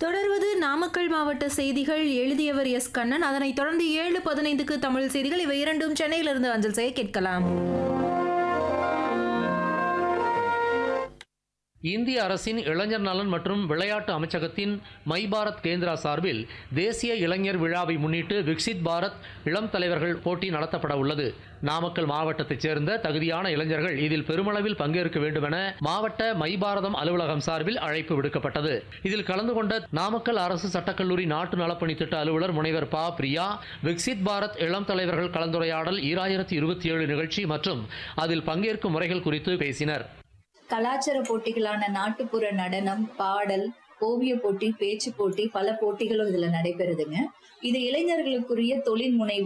தொடர்வது நாமக்கல் மாவட்ட செய்திகள் எழுதியவர் எஸ் கண்ணன் அதனைத் தொடர்ந்து ஏழு பதினைந்துக்கு தமிழ் செய்திகள் இவை இரண்டும் சென்னையிலிருந்து அஞ்சல் செய்ய கேட்கலாம் இந்திய அரசின் இளைஞர் நலன் மற்றும் விளையாட்டு அமைச்சகத்தின் மை பாரத் கேந்திரா சார்பில் தேசிய இளைஞர் விழாவை முன்னிட்டு விக்சித் பாரத் இளம் தலைவர்கள் போட்டி நடத்தப்பட உள்ளது நாமக்கல் மாவட்டத்தைச் சேர்ந்த தகுதியான இளைஞர்கள் இதில் பெருமளவில் பங்கேற்க வேண்டுமென மாவட்ட மை பாரதம் அலுவலகம் சார்பில் அழைப்பு விடுக்கப்பட்டது இதில் கலந்து கொண்ட நாமக்கல் அரசு சட்டக்கல்லூரி நாட்டு நலப்பணி திட்ட அலுவலர் முனைவர் பா பிரியா விக்சித் பாரத் இளம் தலைவர்கள் கலந்துரையாடல் ஈராயிரத்தி இருபத்தி ஏழு நிகழ்ச்சி மற்றும் அதில் பங்கேற்கும் முறைகள் குறித்து பேசினர் கலாச்சார போட்டிகளான நாட்டுப்புற நடனம் பாடல் ஓவிய போட்டி பேச்சு போட்டி பல போட்டிகளும் இதுல நடைபெறுதுங்க இது இளைஞர்களுக்குரிய தொழில் முனைவு